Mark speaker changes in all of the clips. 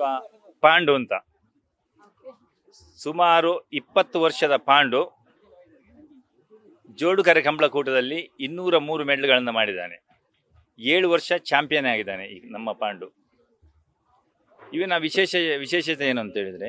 Speaker 1: ಪಾಂಡು ಅಂತ ಸುಮಾರು ಇಪ್ಪತ್ತು ವರ್ಷದ ಪಾಂಡು ಜೋಡುಕರೆ ಕಂಬಳಕೂಟದಲ್ಲಿ ಇನ್ನೂರ ಮೂರು ಮೆಡಲ್ಗಳನ್ನು ಮಾಡಿದ್ದಾನೆ ಏಳು ವರ್ಷ ಚಾಂಪಿಯನ್ ಆಗಿದ್ದಾನೆ ಈಗ ನಮ್ಮ ಪಾಂಡು ಇವನ ವಿಶೇಷ ವಿಶೇಷತೆ ಏನು ಅಂತ ಹೇಳಿದ್ರೆ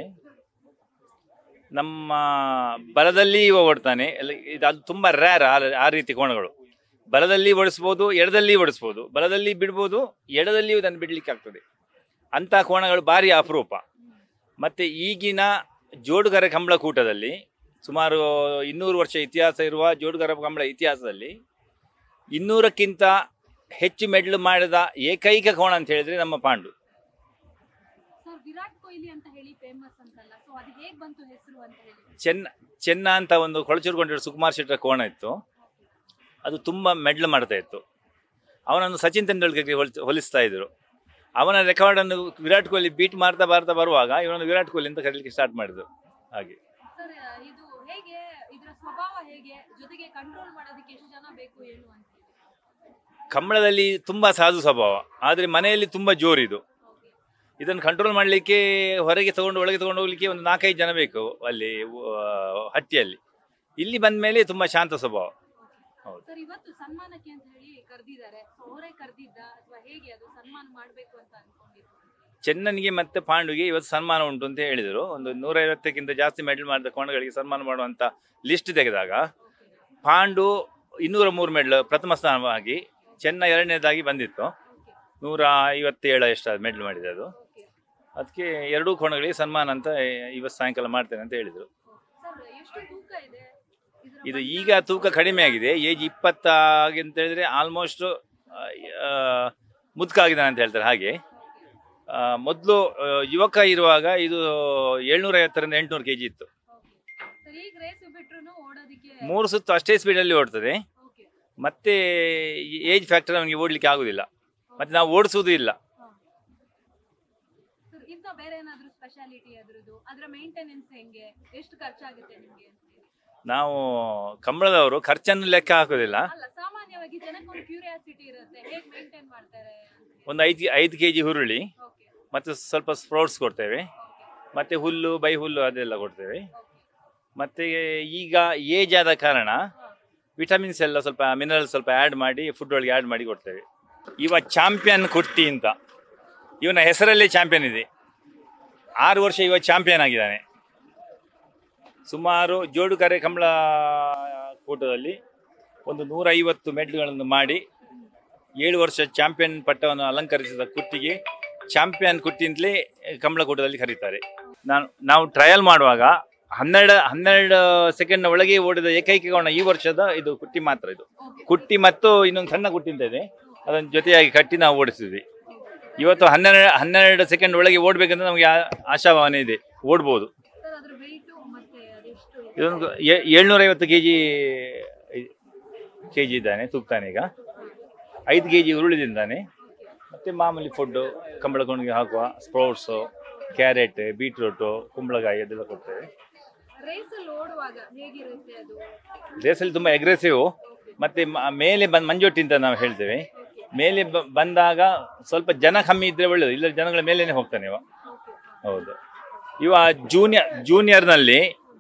Speaker 1: ನಮ್ಮ ಬಲದಲ್ಲಿ ಇವ ಓಡ್ತಾನೆ ಎಲ್ಲ- ಇದು ಅದು ತುಂಬ ರ್ಯಾರ್ ಆ ರೀತಿ ಕೋಣಗಳು ಬಲದಲ್ಲಿ ಓಡಿಸ್ಬೋದು ಎಡದಲ್ಲಿ ಓಡಿಸ್ಬೋದು ಬಲದಲ್ಲಿ ಬಿಡ್ಬೋದು ಎಡದಲ್ಲಿಯೂ ಅದನ್ನು ಬಿಡ್ಲಿಕ್ಕೆ ಆಗ್ತದೆ ಅಂಥ ಕೋಣಗಳು ಭಾರಿ ಅಪರೂಪ ಮತ್ತು ಈಗಿನ ಜೋಡುಗರ ಕಂಬಳಕೂಟದಲ್ಲಿ ಸುಮಾರು ಇನ್ನೂರು ವರ್ಷ ಇತಿಹಾಸ ಇರುವ ಜೋಡುಗರ ಕಂಬಳ ಇತಿಹಾಸದಲ್ಲಿ ಇನ್ನೂರಕ್ಕಿಂತ ಹೆಚ್ಚು ಮೆಡ್ಲು ಮಾಡಿದ ಏಕೈಕ ಕೋಣ ಅಂತ ಹೇಳಿದ್ರೆ ನಮ್ಮ ಪಾಂಡು
Speaker 2: ಸರ್ ವಿರಾಟ್ ಕೊಹ್ಲಿ ಅಂತ ಹೇಳಿ ಫೇಮಸ್ ಅಂತಲ್ಲ ಸೊ ಅದು ಹೇಗ್ ಬಂತು ಹೆಸರು ಅಂತ ಹೇಳಿ
Speaker 1: ಚೆನ್ನ ಚೆನ್ನ ಅಂತ ಒಂದು ಕೊಳಚೂರುಗೊಂಡಿರೋ ಸುಕುಮಾರ್ ಶೆಟ್ಟರ್ ಕೋಣ ಇತ್ತು ಅದು ತುಂಬ ಮೆಡ್ಲ್ ಮಾಡ್ತಾ ಇತ್ತು ಅವನನ್ನು ಸಚಿನ್ ತೆಂಡೂಲ್ಕರ್ಗೆ ಹೋಲ್ ಹೋಲಿಸ್ತಾ ಇದ್ರು ಅವನ ರೆಕಾರ್ಡನ್ನು ವಿರಾಟ್ ಕೊಹ್ಲಿ ಬೀಟ್ ಮಾಡ್ತಾ ಮಾಡ್ತಾ ಬರುವಾಗ ಇವನನ್ನು ವಿರಾಟ್ ಕೊಹ್ಲಿ ಅಂತ ಕರೀಲಿಕ್ಕೆ ಸ್ಟಾರ್ಟ್ ಮಾಡಿದ್ರು ಹಾಗೆ
Speaker 2: ಸರ್ ಇದು ಹೇಗೆ ಇದರ ಸ್ವಭಾವ ಹೇಗೆ ಜೊತೆಗೆ ಕಂಟ್ರೋಲ್ ಮಾಡೋದಕ್ಕೆ ಎಷ್ಟು ಜನ ಬೇಕು ಏನು ಅಂತ ಹೇಳಿ
Speaker 1: ಕಂಬಳದಲ್ಲಿ ತುಂಬ ಸಾಧು ಸ್ವಭಾವ ಆದರೆ ಮನೆಯಲ್ಲಿ ತುಂಬ ಜೋರಿದು ಇದನ್ನು ಕಂಟ್ರೋಲ್ ಮಾಡಲಿಕ್ಕೆ ಹೊರಗೆ ತಗೊಂಡು ಒಳಗೆ ತಗೊಂಡು ಹೋಗ್ಲಿಕ್ಕೆ ಒಂದು ನಾಲ್ಕೈದು ಜನ ಬೇಕು ಅಲ್ಲಿ ಆ, ಹಟ್ಟಿಯಲ್ಲಿ ಇಲ್ಲಿ ಬಂದ ಮೇಲೆ ತುಂಬ ಶಾಂತ ಸ್ವಭಾವ ಹೌದು
Speaker 2: ಸರ್ ಇವತ್ತು ಸನ್ಮಾನಕ್ಕೆ ಅಂತ ಹೇಳಿ ಕರೆದಿದ್ದಾರೆ ಸೊ ಅವರೇ ಕರೆದಿದ್ದ ಅಥವಾ ಹೇಗೆ ಅದು ಸನ್ಮಾನ ಮಾಡಬೇಕು ಅಂತ ಅನ್ಕೊಂಡಿದ್ರು
Speaker 1: ಚೆನ್ನನ್ಗೆ ಮತ್ತೆ ಪಾಂಡುಗೆ ಇವತ್ತು ಸನ್ಮಾನ ಉಂಟು ಅಂತ ಹೇಳಿದರು ಒಂದು ನೂರೈವತ್ತಕ್ಕಿಂತ ಜಾಸ್ತಿ ಮೆಡಲ್ ಮಾಡಿದ ಕೋಣಗಳಿಗೆ ಸನ್ಮಾನ ಮಾಡುವಂಥ ಲಿಸ್ಟ್ ತೆಗೆದಾಗ ಪಾಂಡು ಇನ್ನೂರ ಮೂರು ಮೆಡಲ್ ಪ್ರಥಮ ಸ್ಥಾನವಾಗಿ ಚೆನ್ನ ಎರಡನೇದಾಗಿ ಬಂದಿತ್ತು ನೂರ ಐವತ್ತೇಳು ಎಷ್ಟು ಮೆಡಲ್ ಮಾಡಿದೆ ಅದು ಅದಕ್ಕೆ ಎರಡೂ ಕೋಣಗಳಿಗೆ ಸನ್ಮಾನ ಅಂತ ಇವತ್ತು ಸಾಯಂಕಾಲ ಮಾಡ್ತೇನೆ ಅಂತ ಹೇಳಿದರು
Speaker 2: ಸರ್ ಎಷ್ಟು ತೂಕ ಇದೆ ಇದರ
Speaker 1: ಇದು ಈಗ ತೂಕ ಕಡಿಮೆ ಆಗಿದೆ ಏಜ್ ಇಪ್ಪತ್ತಾಗಿ ಅಂತ ಹೇಳಿದ್ರೆ ಆಲ್ಮೋಸ್ಟ್ ಮುದುಕಾಗಿದ್ದಾನೆ ಅಂತ ಹೇಳ್ತಾರೆ ಹಾಗೆ ಮೊದಲು ಯುವಕ ಇರುವಾಗ ಇದು ಏಳ್ನೂರ ಐವತ್ತರಿಂದ ಎಂಟುನೂರು ಕೆ ಜಿ ಇತ್ತು
Speaker 2: ಸರ್ ಈಗ ರೇಸ್ ಬಿಟ್ರು ಓಡೋದಕ್ಕೆ
Speaker 1: ಮೂರು ಸುತ್ತು ಅಷ್ಟೇ ಸ್ಪೀಡಲ್ಲಿ ಓಡ್ತದೆ
Speaker 2: ಓಕೆ
Speaker 1: ಮತ್ತೆ ಏಜ್ ಫ್ಯಾಕ್ಟರ್ ನಮಗೆ ಓಡಲಿಕ್ಕೆ ಆಗುದಿಲ್ಲ ಮತ್ತೆ ನಾವು ಓಡಿಸುವುದೂ ಇಲ್ಲ
Speaker 2: ಸರ್ ಇಂಥ ಬೇರೆ ಏನಾದ್ರು ಸ್ಪೆಷಾಲಿಟಿ ಅದ್ರದ್ದು ಅದರ ಮೇಂಟೆನೆನ್ಸ್ ಹೆಂಗೆ ಎಷ್ಟು ಖರ್ಚಾಗುತ್ತೆ ನಿಮ್ಗೆ ಅಂತ ಹೇಳಿ
Speaker 1: ನಾವು ಕಂಬಳದವರು ಖರ್ಚನ್ನು ಲೆಕ್ಕ ಹಾಕೋದಿಲ್ಲ
Speaker 2: ಅಲ್ಲ ಸಾಮಾನ್ಯವಾಗಿ ಜನಕ್ಕೆ ಒಂದು ಕ್ಯೂರಿಯಾಸಿಟಿ ಇರುತ್ತೆ ಹೇಗೆ ಮೇಂಟೈನ್ ಮಾಡ್ತಾರೆ ಅಂತ ಹೇಳಿ
Speaker 1: ಒಂದು ಐದು ಐದು ಕೆ ಜಿ ಹುರುಳಿ
Speaker 2: ಓಕೆ
Speaker 1: ಮತ್ತು ಸ್ವಲ್ಪ ಸ್ಪ್ರೌಟ್ಸ್ ಕೊಡ್ತೇವೆ ಮತ್ತು ಹುಲ್ಲು ಬೈ ಹುಲ್ಲು ಅದೆಲ್ಲ ಕೊಡ್ತೇವೆ ಮತ್ತು ಈಗ ಏಜ್ ಆದ ಕಾರಣ ವಿಟಮಿನ್ಸ್ ಎಲ್ಲ ಸ್ವಲ್ಪ ಮಿನರಲ್ ಸ್ವಲ್ಪ ಆ್ಯಡ್ ಮಾಡಿ ಫುಡ್ ಒಳಗೆ ಆ್ಯಡ್ ಮಾಡಿ ಕೊಡ್ತೇವೆ ಇವ ಚಾಂಪಿಯನ್ ಕುಟ್ಟಿ ಅಂತ ಇವನ ಹೆಸರಲ್ಲೇ ಚಾಂಪಿಯನ್ ಇದೆ ಆರು ವರ್ಷ ಇವ ಚಾಂಪಿಯನ್ ಆಗಿದ್ದಾನೆ ಸುಮಾರು ಜೋಡುಕರೆ ಕಂಬಳ ಕೂಟದಲ್ಲಿ ಒಂದು ನೂರೈವತ್ತು ಮೆಡ್ಲ್ಗಳನ್ನು ಮಾಡಿ ಏಳು ವರ್ಷ ಚಾಂಪಿಯನ್ ಪಟ್ಟವನ್ನು ಅಲಂಕರಿಸಿದ ಕುಟ್ಟಿಗೆ ಚಾಂಪಿಯನ್ ಕುಟ್ಟಿ ಅಂತಲೇ ಕಂಬಳಕೂಟದಲ್ಲಿ ಕರೀತಾರೆ ನಾನು ನಾವು ಟ್ರಯಲ್ ಮಾಡುವಾಗ ಹನ್ನೆರಡು ಹನ್ನೆರಡು ಸೆಕೆಂಡ್ನ ಒಳಗೆ ಓಡಿದ ಏಕೈಕ ಕೋಣ ಈ ವರ್ಷದ ಇದು ಕುಟ್ಟಿ ಮಾತ್ರ ಇದು ಕುಟ್ಟಿ ಮತ್ತು ಇನ್ನೊಂದು ಸಣ್ಣ ಕುಟ್ಟಿ ಅಂತ ಇದೆ ಅದನ್ನು ಜೊತೆಯಾಗಿ ಕಟ್ಟಿ ನಾವು ಓಡಿಸಿದ್ವಿ ಇವತ್ತು ಹನ್ನೆರಡು ಹನ್ನೆರಡು ಸೆಕೆಂಡ್ ಒಳಗೆ ಓಡಬೇಕಂತ ನಮಗೆ ಆ- ಆಶಾಭಾವನೆ ಇದೆ ಓಡ್ಬೋದು
Speaker 2: ಸರ್ ಅದ್ರ ವೆಯ್ಟು ಮತ್ತೆ ಅದೆಷ್ಟು
Speaker 1: ಇದೊಂದು ಏ- ಏಳ್ನೂರೈವತ್ತು ಕೆ ಜಿ ಕೆ ಜಿ ಇದ್ದಾನೆ ತೂಗ್ತಾನೆ ಈಗ ಐದು ಕೆ ಜಿ ಉರುಳಿದಿಂದಾನೆ ಮತ್ತು ಮಾಮೂಲಿ ಫುಡ್ಡು ಕಂಬಳಗೊಂಡಿಗೆ ಹಾಕುವ ಸ್ಪ್ರೌಟ್ಸು ಕ್ಯಾರೆಟ್ ಬೀಟ್ರೂಟು ಕುಂಬಳಕಾಯಿ ಅದೆಲ್ಲ ಕೊಡ್ತೇವೆ
Speaker 2: ರೇಸ್ ಅಲ್ಲಿ ಓಡುವಾಗ ಹೇಗಿರುತ್ತೆ ಅದು
Speaker 1: ರೇಸಲ್ಲಿ ತುಂಬ ಅಗ್ರೆಸಿವ್ ಮತ್ತು ಮ- ಮೇಲೆ ಬಂದು ಮಂಜೊಟ್ಟಿ ಅಂತ ನಾವು ಹೇಳ್ತೇವೆ ಮೇಲೆ ಬ- ಬಂದಾಗ ಸ್ವಲ್ಪ ಜನ ಕಮ್ಮಿ ಇದ್ರೆ ಒಳ್ಳೆಯದು ಇಲ್ಲ ಜನಗಳ ಮೇಲೇನೆ ಹೋಗ್ತಾನೆ ಇವ ಹೌದು ಇವ ಜೂನಿಯರ್ ಜೂನಿಯರ್ನಲ್ಲಿ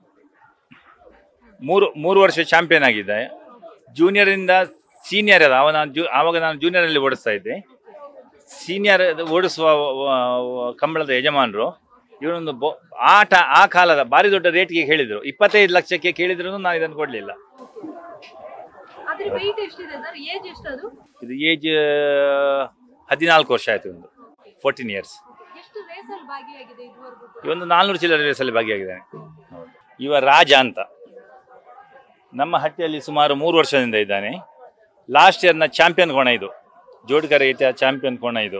Speaker 1: ಮೂರು ಮೂರು ವರ್ಷ ಚಾಂಪಿಯನ್ ಆಗಿದ್ದೆ ಜೂನಿಯರಿಂದ ಸೀನಿಯರ್ ಅದ ಅವ ನಾನು ಜೂ ಆವಾಗ ನಾನು ಜೂನಿಯರಲ್ಲಿ ಓಡಿಸ್ತಾ ಇದ್ದೆ ಸೀನಿಯರ್ ಓಡಿಸುವ ವ- ವ- ಕಂಬಳದ ಯಜಮಾನರು ಇವನೊಂದು ಬೊ ಆಟ ಆ ಕಾಲದ ಭಾರಿ ದೊಡ್ಡ ರೇಟ್ಗೆ ಹೇಳಿದರು ಇಪ್ಪತ್ತೈದು ಲಕ್ಷಕ್ಕೆ ಕೇಳಿದ್ರು ನಾನು ಇದನ್ನು ಕೊಡಲಿಲ್ಲ
Speaker 2: ಅದ್ರ ವೆಯ್ಟ್ ಎಷ್ಟಿದೆ ಸರ್ ಏಜ್ ಎಷ್ಟು ಅದು
Speaker 1: ಇದು ಏಜ್ ಹದಿನಾಲ್ಕು ವರ್ಷ ಆಯಿತು ಒಂದು ಫೋರ್ಟೀನ್ ಇಯರ್ಸ್
Speaker 2: ಎಷ್ಟು ರೇಸ್ ಅಲ್ಲಿ ಭಾಗಿಯಾಗಿದೆ ಇದುವರೆಗೂ ಕೂಡ?
Speaker 1: ಇವೊಂದು ನಾಲ್ನೂರು ಚಿಲ್ಲರೆ ರೇಸಲ್ಲಿ ಭಾಗಿಯಾಗಿದ್ದಾನೆ ಇವ ರಾಜ ಅಂತ ನಮ್ಮ ಹಟ್ಟಿಯಲ್ಲಿ ಸುಮಾರು ಮೂರು ವರ್ಷದಿಂದ ಇದ್ದಾನೆ ಲಾಸ್ಟ್ ಇಯರ್ನ ಚಾಂಪಿಯನ್ ಕೋಣ ಇದು ಜೋಡ್ಕರೆ ಇತಿಹಾಸ ಚಾಂಪಿಯನ್ ಕೋಣ ಇದು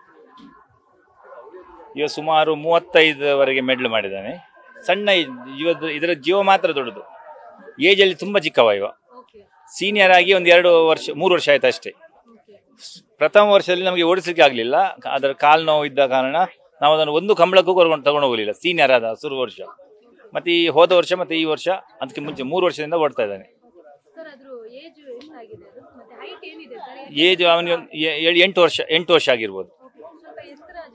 Speaker 1: ಇವ ಸುಮಾರು ಮೂವತ್ತೈದವರೆಗೆ ಮೆಡ್ಲ್ ಮಾಡಿದ್ದಾನೆ ಸಣ್ಣ ಇವತ್ತು ಇದರ ಜೀವ ಮಾತ್ರ ದೊಡ್ಡದು ಏಜಲ್ಲಿ ತುಂಬ ಚಿಕ್ಕವ ಇವ
Speaker 2: ಓಕೆ
Speaker 1: ಸೀನಿಯರ್ ಆಗಿ ಒಂದು ಎರಡು ವರ್ಷ ಮೂರು ವರ್ಷ ಆಯ್ತು ಅಷ್ಟೇ
Speaker 2: ಓಕೆ
Speaker 1: ಪ್ರಥಮ ವರ್ಷದಲ್ಲಿ ನಮಗೆ ಓಡಿಸಲಿಕ್ಕೆ ಆಗಲಿಲ್ಲ ಅದರ ಕಾಲು ನೋವು ಇದ್ದ ಕಾರಣ ನಾವು ಅದನ್ನು ಒಂದು ಕಂಬಳಕ್ಕೂ ಕರ್ಕೊಂಡು ತಗೊಂಡು ಹೋಗಲಿಲ್ಲ ಸೀನಿಯರ್ ಆದ ಶುರು ವರ್ಷ ಮತ್ತು ಈ ಹೋದ ವರ್ಷ ಮತ್ತು ಈ ವರ್ಷ ಅದಕ್ಕೆ ಮುಂಚೆ ಮೂರು ವರ್ಷದಿಂದ ಓಡ್ತಾ ಇದ್ದಾನೆ
Speaker 2: ಸರ್ ಅದ್ರ ಏಜ್ ಎಷ್ಟಾಗಿದೆ ಅದು ಮತ್ತೆ ಹೈಟ್ ಏನಿದೆ ಸರ್
Speaker 1: ಏಜ್ ಅವನಿಗೆ ಒಂದು ಎ- ಎ- ಎಂಟು ವರ್ಷ ಎಂಟು ವರ್ಷ ಆಗಿರ್ಬೋದು
Speaker 2: ಸ್ವಲ್ಪ ಎತ್ತರ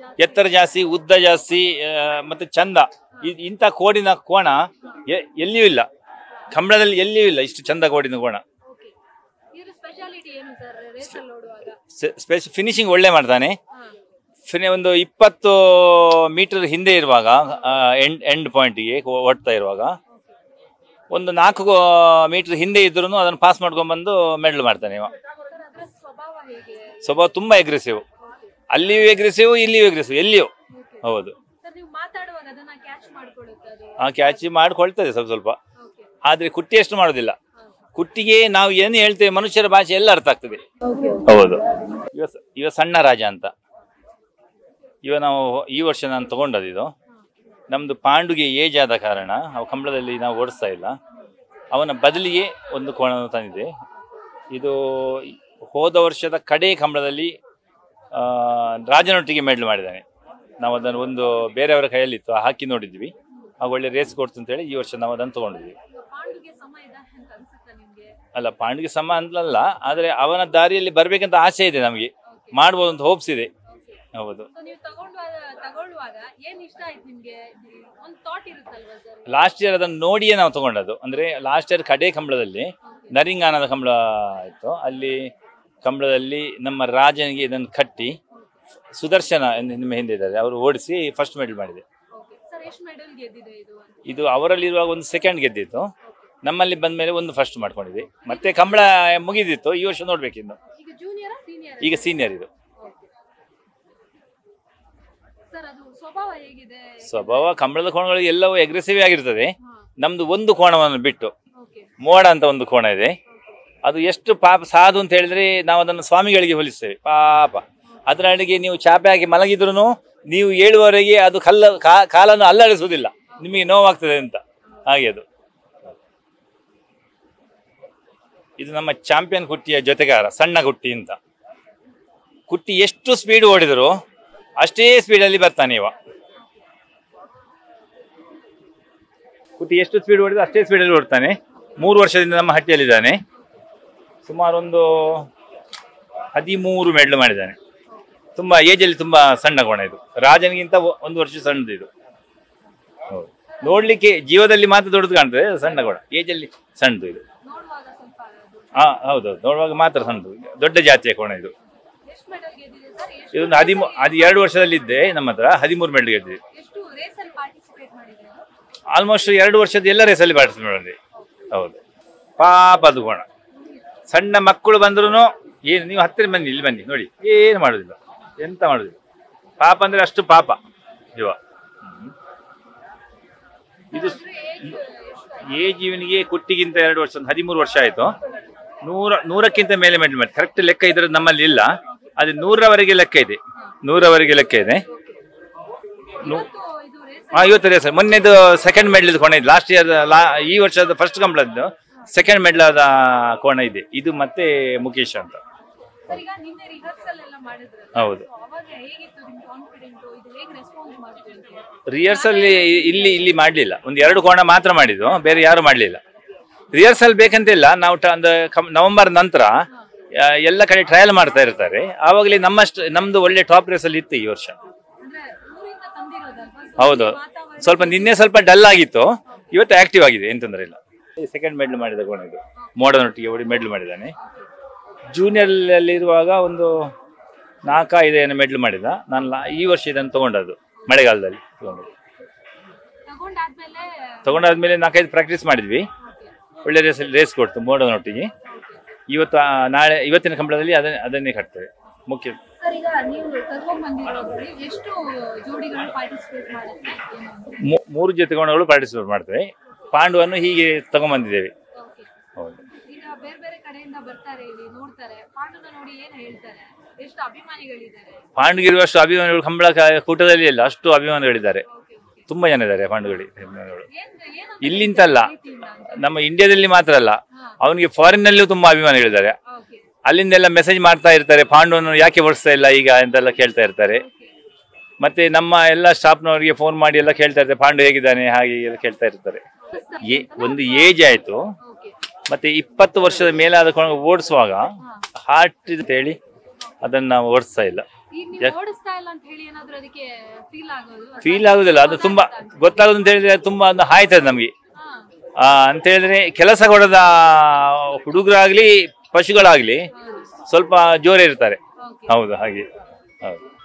Speaker 1: ಎತ್ತರ ಜಾಸ್ತಿ ಉದ್ದ ಜಾಸ್ತಿ ಆ, ಮತ್ತೆ ಚಂದ ಇ- ಇಂಥ ಕೋಡಿನ ಕೋಣ ಎ- ಎಲ್ಲಿಯೂ ಇಲ್ಲ ಕಂಬಳದಲ್ಲಿ ಎಲ್ಲಿಯೂ ಇಲ್ಲ ಇಷ್ಟು ಚಂದ ಕೋಡಿನ ಕೋಣ
Speaker 2: ಓಕೆ ಇದ್ರ ಸ್ಪೆಷಾಲಿಟಿ ಏನು ಸರ್ ರೇಸಲ್ಲಿ ಓಡುವಾಗ
Speaker 1: ಸ್ಪೆಸ್ ಫಿನಿಶಿಂಗ್ ಒಳ್ಳೆ ಮಾಡ್ತಾನೆ
Speaker 2: ಹಾ
Speaker 1: ಫಿನಿ ಒಂದು ಇಪ್ಪತ್ತು ಮೀಟರ್ ಹಿಂದೆ ಇರುವಾಗ ಎಂಡ್ ಎಂಡ್ ಪಾಯಿಂಟಿಗೆ ಓಡ್ತಾ ಇರುವಾಗ ಒಂದು ನಾಲ್ಕು ಮೀಟರ್ ಹಿಂದೆ ಇದ್ರೂ ಅದನ್ನು ಪಾಸ್ ಮಾಡ್ಕೊಂಡ್ಬಂದು ಮೆಡಲ್ ಮಾಡ್ತಾನೆ ಇವ
Speaker 2: ಸರ್ ಅದರ ಸ್ವಭಾವ ಹೇಗೆ
Speaker 1: ಸ್ವಭಾವ ತುಂಬಾ ಎಗ್ರೆಸಿವ್ ಅಲ್ಲಿಯೂ ಎಗ್ರೆಸಿವ್ ಇಲ್ಲಿಯೂ ಎಗ್ರೆಸಿವ್ ಎಲ್ಲಿಯೂ
Speaker 2: ಓಕೆ
Speaker 1: ಹೌದು
Speaker 2: ಸರ್ ನೀವು ಮಾತಾಡುವಾಗ ಅದನ್ನ ಕ್ಯಾಚ್ ಮಾಡ್ಕೊಳ್ಳುತ್ತೆ ಅದು
Speaker 1: ಆ ಕ್ಯಾಚ್ ಮಾಡ್ಕೊಳ್ತದೆ ಸ್ವಲ್ಪ ಸ್ವಲ್ಪ
Speaker 2: ಓಕೆ
Speaker 1: ಆದ್ರೆ ಕುಟ್ಟಿ ಅಷ್ಟು ಮಾಡೋದಿಲ್ಲ ಕುಟ್ಟಿಗೆ ನಾವು ಏನು ಹೇಳ್ತೇವೆ ಮನುಷ್ಯರ ಭಾಷೆ ಎಲ್ಲ ಅರ್ಥ ಆಗ್ತದೆ
Speaker 2: ಓಕೆ
Speaker 1: ಹೌದು ಇವ ಸ- ಇವ ಸಣ್ಣ ರಾಜ ಅಂತ ಇವ ನಾವು ಈ ವರ್ಷ ನಾನು ತಗೊಂಡದ್ದು ಇದು ನಮ್ದು ಪಾಂಡುಗೆ ಏಜ್ ಆದ ಕಾರಣ ಅವ ಕಂಬಳದಲ್ಲಿ ನಾವು ಓಡಿಸ್ತಾ ಇಲ್ಲ ಅವನ ಬದಲಿಗೆ ಒಂದು ಕೋಣವನ್ನು ತಂದಿದೆ ಇದು ಹೋದ ವರ್ಷದ ಕಡೆ ಕಂಬಳದಲ್ಲಿ ಆ, ರಾಜನೊಟ್ಟಿಗೆ ಮೆಡಲ್ ಮಾಡಿದ್ದಾನೆ ನಾವು ಅದನ್ನು ಒಂದು ಬೇರೆಯವರ ಕೈಯಲ್ಲಿತ್ತು ಹಾಕಿ ನೋಡಿದ್ವಿ ಆಗ ಒಳ್ಳೆ ರೇಸ್ ಕೊಡ್ತು ಅಂತೇಳಿ ಈ ವರ್ಷ ನಾವು ಅದನ್ನು ತಗೊಂಡಿದ್ವಿ
Speaker 2: ಪಾಂಡುಗೆ ಸಮ ಇದೆ ಅಂತ ಅನ್ಸುತ್ತಾ ನಿಮ್ಗೆ
Speaker 1: ಅಲ್ಲ ಪಾಂಡಿಗೆ ಸಮ ಅಂತಲ್ಲ ಆದರೆ ಅವನ ದಾರಿಯಲ್ಲಿ ಬರ್ಬೇಕಂತ ಆಸೆ ಇದೆ ನಮಗೆ ಮಾಡ್ಬೋದು ಅಂತ ಹೋಪ್ಸ್ ಇದೆ ಹೌದು
Speaker 2: ಸೊ ನೀವು ತಗೊಂಡು ತಗೊಳ್ಳುವಾಗ ಏನ್ ಇಷ್ಟ ಆಯ್ತು ನಿಮ್ಗೆ ಒಂದು ಥಾಟ್ ಇರುತ್ತಲ್ವಾ ಸರ್
Speaker 1: ಲಾಸ್ಟ್ ಇಯರ್ ಅದನ್ನು ನೋಡಿಯೇ ನಾವು ತಗೊಂಡದ್ದು ಅಂದ್ರೆ ಲಾಸ್ಟ್ ಇಯರ್ ಕಡೆ ಕಂಬಳದಲ್ಲಿ ನರಿಂಗಾನದ ಕಂಬಳ ಇತ್ತು ಅಲ್ಲಿ ಕಂಬಳದಲ್ಲಿ ನಮ್ಮ ರಾಜನಿಗೆ ಇದನ್ನು ಕಟ್ಟಿ ಸುದರ್ಶನ ಎಂದು ನಿಮ್ಮ ಹಿಂದೆ ಇದ್ದಾರೆ ಅವರು ಓಡಿಸಿ ಫಸ್ಟ್ ಮೆಡಲ್ ಮಾಡಿದೆ
Speaker 2: ಓಕೆ ಸರ್ ಎಷ್ಟು ಮೆಡಲ್ ಗೆದ್ದಿದೆ ಇದು ಅಂತ
Speaker 1: ಇದು ಅವರಲ್ಲಿರುವಾಗ ಒಂದು ಸೆಕೆಂಡ್ ಗೆದ್ದಿತ್ತು ನಮ್ಮಲ್ಲಿ ಬಂದ ಮೇಲೆ ಒಂದು ಫಸ್ಟ್ ಮಾಡ್ಕೊಂಡಿದೆ ಮತ್ತೆ ಕಂಬಳ ಮುಗಿದಿತ್ತು ಈ ವರ್ಷ ನೋಡ್ಬೇಕಿನ್ನು
Speaker 2: ಈಗ ಜೂನಿಯರಾ ಸೀನಿಯರ್
Speaker 1: ಈಗ ಸೀನಿಯರ್ ಇದು
Speaker 2: ಸರ್ ಅದು ಸ್ವಭಾವ ಹೇಗಿದೆ
Speaker 1: ಸ್ವಭಾವ ಕಂಬಳದ ಕೋಣಗಳು ಎಲ್ಲವೂ ಅಗ್ರೆಸಿವ್ ಆಗಿರ್ತದೆ
Speaker 2: ಹಾ
Speaker 1: ನಮ್ದು ಒಂದು ಕೋಣವನ್ನು ಬಿಟ್ಟು
Speaker 2: ಓಕೆ
Speaker 1: ಮೋಡ ಅಂತ ಒಂದು ಕೋಣ ಇದೆ ಅದು ಎಷ್ಟು ಪಾಪ ಸಾಧು ಅಂತ ಹೇಳಿದ್ರೆ ನಾವು ಅದನ್ನು ಸ್ವಾಮಿಗಳಿಗೆ ಹೋಲಿಸ್ತೇವೆ ಪಾಪ ಅದರೊಳಗೆ ನೀವು ಚಾಪೆ ಹಾಕಿ ಮಲಗಿದ್ರು ನೀವು ಏಳುವರೆಗೆ ಅದು ಕಲ್ಲ ಕಾ- ಕಾಲನ್ನು ಅಲ್ಲಾಡಿಸುವುದಿಲ್ಲ ನಿಮಗೆ ನೋವಾಗ್ತದೆ ಅಂತ ಹಾಗೆ ಅದು ಇದು ನಮ್ಮ ಚಾಂಪಿಯನ್ ಕುಟ್ಟಿಯ ಜೊತೆಗಾರ ಸಣ್ಣ ಕುಟ್ಟಿ ಅಂತ ಕುಟ್ಟಿ ಎಷ್ಟು ಸ್ಪೀಡ್ ಓಡಿದ್ರು ಅಷ್ಟೇ ಸ್ಪೀಡಲ್ಲಿ ಬರ್ತಾನೆ ಇವ ಕುಟ್ಟಿ ಎಷ್ಟು ಸ್ಪೀಡ್ ಓಡಿದ್ರು ಅಷ್ಟೇ ಸ್ಪೀಡಲ್ಲಿ ಓಡ್ತಾನೆ ಮೂರು ವರ್ಷದಿಂದ ನಮ್ಮ ಹಟ್ಟಿಯಲ್ಲಿದ್ದಾನೆ ಸುಮಾರು ಒಂದು ಹದಿಮೂರು ಮೆಡ್ಲ್ ಮಾಡಿದ್ದಾನೆ ತುಂಬಾ ಏಜಲ್ಲಿ ತುಂಬಾ ಸಣ್ಣ ಕೋಣ ಇದು ರಾಜನಿಗಿಂತ ಒ- ಒಂದು ವರ್ಷ ಸಣ್ಣದು ಇದು ಹೌದು ನೋಡ್ಲಿಕ್ಕೆ ಜೀವದಲ್ಲಿ ಮಾತ್ರ ದೊಡ್ಡದು ಕಾಣ್ತದೆ ಸಣ್ಣ ಕೋಣ ಏಜಲ್ಲಿ ಸಣ್ಣದು ಇದು
Speaker 2: ನೋಡುವಾಗ ಸ್ವಲ್ಪ ಅದು
Speaker 1: ಹಾ ಹೌದೌದು ನೋಡುವಾಗ ಮಾತ್ರ ಸಣ್ಣದು ದೊಡ್ಡ ಜಾತಿಯ ಕೋಣ ಇದು
Speaker 2: ಎಷ್ಟು ಮೆಡಲ್ ಗೆದ್ದಿದೆ ಸರ್ ಎಷ್ಟು
Speaker 1: ಇದೊಂದು ಹದಿಮೂ ಅದು ಎರಡು ವರ್ಷದಲ್ಲಿದ್ದೆ ನಮ್ಮ ಹತ್ರ ಹದಿಮೂರು ಮೆಡ್ಲ್ ಗೆದ್ದಿದೆ
Speaker 2: ಎಷ್ಟು ರೇಸಲ್ಲಿ ಪಾರ್ಟಿಸಿಪೇಟ್ ಮಾಡಿದ್ರೆ
Speaker 1: ಆಲ್ಮೋಸ್ಟ್ ಎರಡು ವರ್ಷದ ಎಲ್ಲ ರೇಸಲ್ಲಿ ಪಾರ್ಟಿಸಿಪೇಟ್ ಮಾಡಿದೆ ಹೌದು ಪಾಪ ಅದು ಕೋಣ ಸಣ್ಣ ಮಕ್ಕಳು ಬಂದ್ರು ಏನು ನೀವು ಹತ್ತಿರ ಬನ್ನಿ ಇಲ್ಲಿ ಬನ್ನಿ ನೋಡಿ ಏನು ಮಾಡೋದಿಲ್ಲ ಎಂತ ಮಾಡೋದಿಲ್ಲ ಪಾಪ ಅಂದ್ರೆ ಅಷ್ಟು ಪಾಪ ಇವ ಹ್ಮ್. ಇದು ಏಜ್ ಇವನಿಗೆ ಕುಟ್ಟಿಗಿಂತ ಎರಡು ವರ್ಷ ಒಂದು ಹದಿಮೂರು ವರ್ಷ ಆಯ್ತು ನೂರ ನೂರಕ್ಕಿಂತ ಮೇಲೆ ಮೆಡಲ್ ಮಾಡಿ ಕರೆಕ್ಟ್ ಲೆಕ್ಕ ಇದ್ರದ್ದು ನಮ್ಮಲ್ಲಿ ಇಲ್ಲ ಅದು ನೂರವರೆಗೆ ಲೆಕ್ಕ ಇದೆ ನೂರವರೆಗೆ ಲೆಕ್ಕ ಇದೆ ನೂ-
Speaker 2: ಇವತ್ತು ಇದು ರೇಸ್
Speaker 1: ಹಾ ಇವತ್ತು ರೇಸ್ ಮೊನ್ನೆದು ಸೆಕೆಂಡ್ ಮೆಡಲ್ ಕೋಣ ಇದೆ ಲಾಸ್ಟ್ ಇಯರ್ ಈ ವರ್ಷದ ಫಸ್ಟ್ ಕಂಪ್ಲದ್ದು ಸೆಕೆಂಡ್ ಮೆಡಲ್ ಆದ ಕೋಣ ಇದೆ ಇದು ಮತ್ತೆ ಮುಖೇಶ್ ಅಂತ
Speaker 2: ಸರ್ ಈಗ ನಿನ್ನೆ ರಿಹರ್ಸಲ್ ಎಲ್ಲ ಮಾಡಿದ್ರಲ್ಲ
Speaker 1: ಹೌದು
Speaker 2: So ಅವಾಗ ಹೇಗಿತ್ತು ನಿಮ್ ಕಾನ್ಫಿಡೆಂಟ್ ಇದು ಹೇಗೆ ರೆಸ್ಪಾನ್ಸ್ ಮಾಡ್ತೀವಿ ಅಂತ
Speaker 1: ರಿಹರ್ಸಲ್ ಇಲ್ಲಿ ಇಲ್ಲಿ ಮಾಡ್ಲಿಲ್ಲ ಒಂದು ಎರಡು ಕೋಣ ಮಾತ್ರ ಮಾಡಿದ್ದು ಬೇರೆ ಯಾರು ಮಾಡ್ಲಿಲ್ಲ ರಿಹರ್ಸಲ್ ಬೇಕಂತಿಲ್ಲ ನಾವು ಟ- ಒಂದು ಕಮ್- ನವೆಂಬರ್ ನಂತರ ಆ, ಎಲ್ಲ ಕಡೆ ಟ್ರಯಲ್ ಮಾಡ್ತಾ ಇರ್ತಾರೆ ಆವಾಗಲೇ ನಮ್ಮಷ್ಟು ನಮ್ದು ಒಳ್ಳೆ ಟಾಪ್ ರೇಸ್ ಅಲ್ಲಿ ಇತ್ತು ಈ ವರ್ಷ
Speaker 2: ಅಂದ್ರೆ ಊರಿಂದ ತಂದಿರೋದಲ್ವಾ So
Speaker 1: ಹೌದು
Speaker 2: ವಾತಾವರಣ
Speaker 1: ಸ್ವಲ್ಪ ನಿನ್ನೆ ಸ್ವಲ್ಪ ಡಲ್ ಆಗಿತ್ತು ಇವತ್ತು ಆಕ್ಟಿವ್ ಆಗಿದೆ ಏನ್ ತೊಂದರೆ ಇಲ್ಲ ಸೆಕೆಂಡ್ ಮೆಡಲ್ ಮಾಡಿದ ಕೋಣ ಇದು ಮೋಡನೊಟ್ಟಿಗೆ ಓಡಿ ಮೆಡಲ್ ಮಾಡಿದ್ದಾನೆ ಜೂನಿಯರ್ ಅಲ್ಲಿ ಇರುವಾಗ ಒಂದು ನಾಲ್ಕು ಐದು ಏನೋ ಮೆಡಲ್ ಮಾಡಿದ ನಾನು ಲಾ- ಈ ವರ್ಷ ಇದನ್ನು ತಗೊಂಡದ್ದು ಮಳೆಗಾಲದಲ್ಲಿ ತಗೊಂಡದ್ದು
Speaker 2: ತಗೊಂಡಾದ್ಮೇಲೆ
Speaker 1: ತಗೊಂಡಾದ್ಮೇಲೆ ನಾಲ್ಕೈದು ಪ್ರಾಕ್ಟೀಸ್ ಮಾಡಿದ್ವಿ
Speaker 2: Okay.
Speaker 1: ಒಳ್ಳೆ ರೇಸ್ ರೇಸ್ ಕೊಡ್ತು ಮೋಡನೊಟ್ಟಿಗೆ ಇವತ್ತು ಆ, ನಾಳೆ ಇವತ್ತಿನ ಕಂಬಳದಲ್ಲಿ ಅದನ್ನೇ ಅದನ್ನೇ ಕಟ್ತೇವೆ ಮುಖ್ಯ
Speaker 2: ಸರ್ ಈಗ ನೀವು ಕರ್ಕೊಂಡ್ ಬಂದಿರೋದ್ರಲ್ಲಿ ಎಷ್ಟು ಜೋಡಿಗಳು ಪಾರ್ಟಿಸಿಪೇಟ್ ಮಾಡುತ್ತೆ ಏನು ಅಂತ?
Speaker 1: ಮೂ- ಮೂರು ಜೊತೆ ಕೋಣಗಳು ಪಾರ್ಟಿಸಿಪೇಟ್ ಮಾಡ್ತೇವೆ ಪಾಂಡುವನ್ನು ಹೀಗೆ ತಗೊಂಬಂದಿದ್ದೇವೆ
Speaker 2: Okay.
Speaker 1: ಹೌದು
Speaker 2: ಈಗ ಬೇರೆ ಬೇರೆ ಕಡೆಯಿಂದ ಬರ್ತಾರೆ ಇಲ್ಲಿ ನೋಡ್ತಾರೆ ಪಾಂಡುನ ನೋಡಿ ಏನ್ ಹೇಳ್ತಾರೆ ಎಷ್ಟು ಅಭಿಮಾನಿಗಳಿದ್ದಾರೆ
Speaker 1: ಪಾಂಡುಗಿರುವಷ್ಟು ಅಭಿಮಾನಿಗಳು ಕಂಬಳ ಕ- ಕೂಟದಲ್ಲಿ ಇಲ್ಲ ಅಷ್ಟು ಅಭಿಮಾನಿಗಳಿದ್ದಾರೆ
Speaker 2: ಓಕೆ ಓಕೆ
Speaker 1: ತುಂಬಾ ಜನ ಇದ್ದಾರೆ ಪಾಂಡುಗಳಿ ಅಭಿಮಾನಿಗಳು
Speaker 2: ಏನ್ ಏನು
Speaker 1: ಇಲ್ಲಿಂತಲ್ಲ
Speaker 2: ಪ್ರೀತಿಯಿಂದ ಅಂತ
Speaker 1: ನಮ್ಮ ಇಂಡಿಯಾದಲ್ಲಿ ಮಾತ್ರ ಅಲ್ಲ
Speaker 2: ಹಾ
Speaker 1: ಅವನಿಗೆ ಫಾರಿನ್ ನಲ್ಲೂ ತುಂಬಾ ಅಭಿಮಾನಿಗಳಿದ್ದಾರೆ
Speaker 2: ಓಕೆ
Speaker 1: ಅಲ್ಲಿಂದೆಲ್ಲ ಮೆಸೇಜ್ ಮಾಡ್ತಾ ಇರ್ತಾರೆ ಪಾಂಡುವನ್ನು ಯಾಕೆ ಓಡಿಸ್ತಾ ಇಲ್ಲ ಈಗ ಅಂತೆಲ್ಲ ಕೇಳ್ತಾ ಇರ್ತಾರೆ ಮತ್ತೆ ನಮ್ಮ ಎಲ್ಲ ಸ್ಟಾಫ್ನವರಿಗೆ ಫೋನ್ ಮಾಡಿ ಎಲ್ಲ ಕೇಳ್ತಾ ಇರ್ತಾರೆ ಪಾಂಡು ಹೇಗಿದ್ದಾನೆ ಹಾಗೆ ಹೀಗೆ ಎಲ್ಲ ಕೇಳ್ತಾ ಇರ್ತಾರೆ ಏ ಒಂದು ಏಜ್ ಆಯ್ತು
Speaker 2: ಓಕೆ
Speaker 1: ಮತ್ತೆ ಇಪ್ಪತ್ತು ವರ್ಷದ ಮೇಲಾದ ಕೊನೆ ಓಡಿಸುವಾಗ ಹಾರ್ಟ್ ಅಂತ ಹೇಳಿ ಅದನ್ನ ನಾವು ಓಡಿಸ್ತಾ ಇಲ್ಲ
Speaker 2: ಈಗ ನೀವು
Speaker 1: Yes.
Speaker 2: ಓಡಿಸ್ತಾ ಇಲ್ಲ ಅಂತ ಹೇಳಿ ಏನಾದ್ರೂ ಅದಕ್ಕೆ ಫೀಲ್ ಆಗೋದು ಅಥವಾ
Speaker 1: ಫೀಲ್ ಆಗುದಿಲ್ಲ ಅದು ತುಂಬಾ
Speaker 2: ಗೊತ್ತಾಗ್ತಾ ಉಂಟಾ?
Speaker 1: ಗೊತ್ತಾಗೋದು ಅಂತ ಹೇಳಿದ್ರೆ ತುಂಬಾ ಒಂದು ಹಾಯ್ತದೆ ನಮಗೆ
Speaker 2: ಹಾ,
Speaker 1: ಅಂತ ಹೇಳಿದ್ರೆ ಕೆಲಸ ಕೊಡದ ಹುಡುಗರಾಗ್ಲಿ ಪಶುಗಳಾಗ್ಲಿ
Speaker 2: ಹೌದು
Speaker 1: ಸ್ವಲ್ಪ ಜೋರ ಇರ್ತಾರೆ
Speaker 2: ಓಕೆ
Speaker 1: ಹೌದು ಹಾಗೆ ಹೌದು